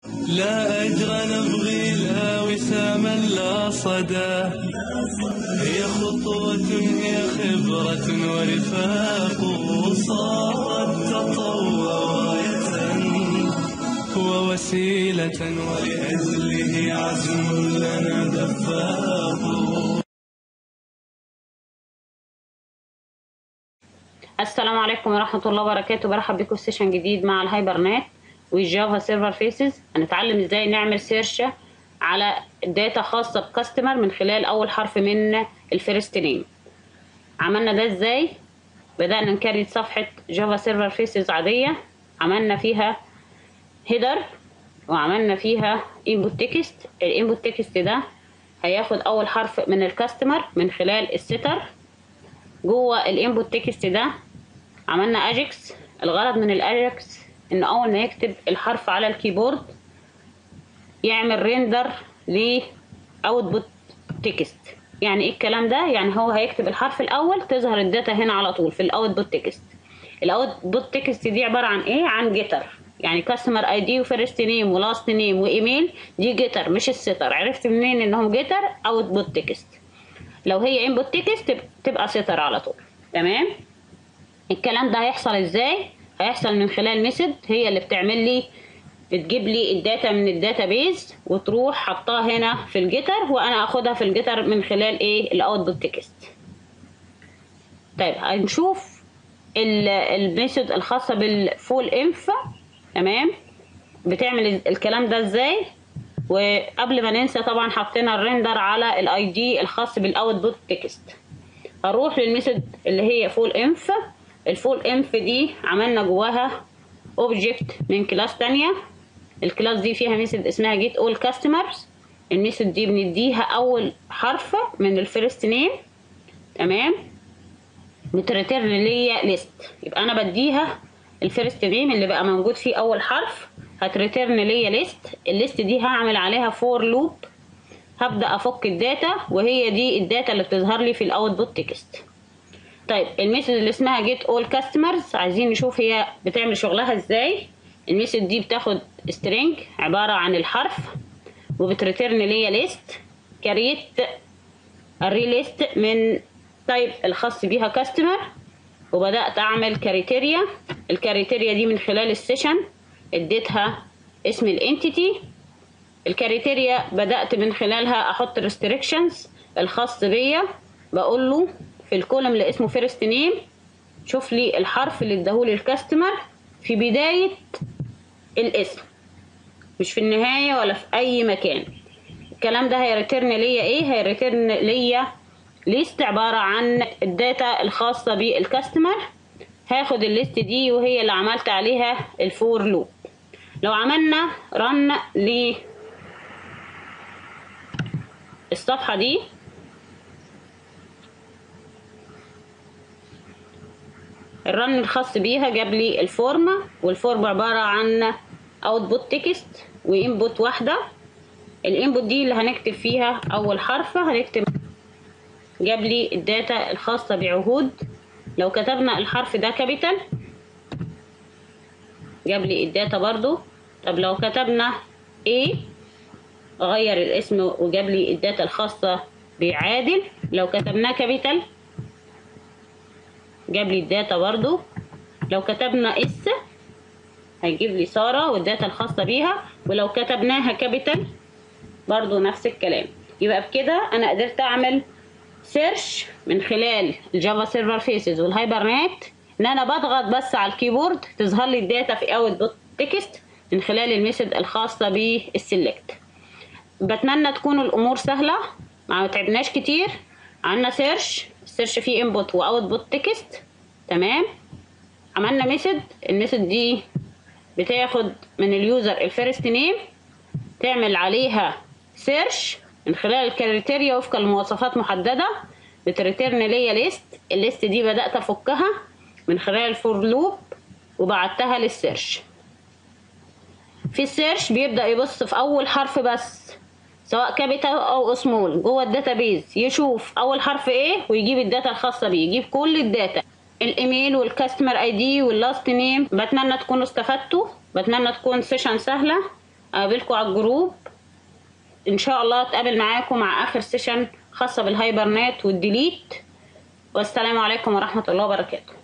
لا أجر نبغي لا وساما لا صدى هي خطوة هي خبرة ورفاق صارت تطوع راية ووسيلة ولأجله عزم لنا دفاق السلام عليكم ورحمة الله وبركاته برحب بكم في سيشن جديد مع الهايبر نت والجافا سيرفر فيسز هنتعلم ازاي نعمل سيرش على داتا خاصة بكاستمر من خلال أول حرف من الفيرست نيم عملنا ده ازاي بدأنا نكريت صفحة جافا سيرفر فيسز عادية عملنا فيها هيدر وعملنا فيها input تكست الانبوت تكست ده هياخد أول حرف من الكاستمر من خلال الستر جوه الانبوت تكست ده عملنا اجكس الغرض من الاجكس ان اول ما يكتب الحرف على الكيبورد يعمل ريندر ل اوتبوت تكست يعني ايه الكلام ده يعني هو هيكتب الحرف الاول تظهر الداتا هنا على طول في الاوتبوت تكست الاوتبوت تكست دي عباره عن ايه عن جيتر يعني كاستمر اي دي وفيرست نيم ولاست نيم وايميل دي جيتر مش الستر عرفت منين انهم جيتر اوتبوت تكست لو هي انبوت تكست تبقى ستر على طول تمام الكلام ده هيحصل ازاي هيحصل من خلال ميثود هي اللي بتعمل لي بتجيب لي الداتا من الداتا بيز وتروح حطاها هنا في الجيتر وانا اخدها في الجيتر من خلال ايه الاوتبوت تكست طيب هنشوف الميثود الخاصه بالفول انف تمام بتعمل الكلام ده ازاي وقبل ما ننسى طبعا حطينا الريندر على الاي دي الخاص بالاوتبوت تكست هروح للميثود اللي هي فول انف الفول انف دي عملنا جواها اوبجكت من كلاس تانية الكلاس دي فيها ميثود اسمها جيت اول كاستمرز الميثود دي بنديها اول حرف من الفيرست نيم تمام بتريتيرن ليا ليست يبقى انا بديها الفيرست نيم اللي بقى موجود فيه اول حرف هتريتيرن ليا ليست الليست دي هعمل عليها فور لوب هبدا افك الداتا وهي دي الداتا اللي بتظهر لي في الاوتبوت تكست طيب الميثود اللي اسمها جيت اول كاستمرز عايزين نشوف هي بتعمل شغلها ازاي الميثود دي بتاخد string عباره عن الحرف وبتريتيرن ليا ليست كريت الريليست من تايب الخاص بيها كاستمر وبدات اعمل كريتيريا الكريتيريا دي من خلال السيشن اديتها اسم الانتيتي الكريتيريا بدأت من خلالها احط restrictions الخاص بيا بقول له في الكولم اللي اسمه فيرست نيم شوف لي الحرف اللي اداهولي الكاستمر في بداية الاسم مش في النهاية ولا في اي مكان الكلام ده هيريترن ليا ايه هيريترن ليا ليست عبارة عن الداتا الخاصة بالكاستمر هاخد الليست دي وهي اللي عملت عليها الفور لوب لو عملنا رن ل الصفحة دي الرن الخاص بيها جاب لي الفورم والفورم عبارة عن اوتبوت تكست وانبوت واحدة الانبوت دي اللي هنكتب فيها اول حرف هنكتب جاب لي الداتا الخاصة بعهود لو كتبنا الحرف ده كابيتال جاب لي الداتا برضو طب لو كتبنا A غير الاسم وجاب لي الداتا الخاصة بعادل لو كتبناه كابيتال جاب لي الداتا برضو لو كتبنا اس هيجيب لي سارة والداتا الخاصة بيها ولو كتبناها كابيتال برضو نفس الكلام يبقى بكده انا قدرت اعمل سيرش من خلال الجافا سيرفر فيسز والهايبر نت ان انا بضغط بس على الكيبورد تظهر لي الداتا في اوت دوت تكست من خلال الميثود الخاصه بالسلكت بتمنى تكون الامور سهله ما تعبناش كتير عملنا سيرش السيرش فيه انبوت واوت بوت تكست تمام عملنا ميثود الميثود دي بتاخد من اليوزر الفيرست نيم تعمل عليها سيرش من خلال الكريتيريا وفقا لمواصفات محدده بتريتيرن ليا ليست الليست دي بدات افكها من خلال الفور لوب وبعتها للسيرش في السيرش بيبدا يبص في اول حرف بس سواء كابيتال او سمول جوه الداتابيز يشوف اول حرف ايه ويجيب الداتا الخاصه بيه يجيب كل الداتا الايميل والكاستمر اي دي واللاست نيم بتمنى تكونوا استفدتوا بتمنى تكون سيشن سهله اقابلكم على الجروب ان شاء الله اتقابل معاكم مع اخر سيشن خاصه بالهايبرنات والديليت والسلام عليكم ورحمه الله وبركاته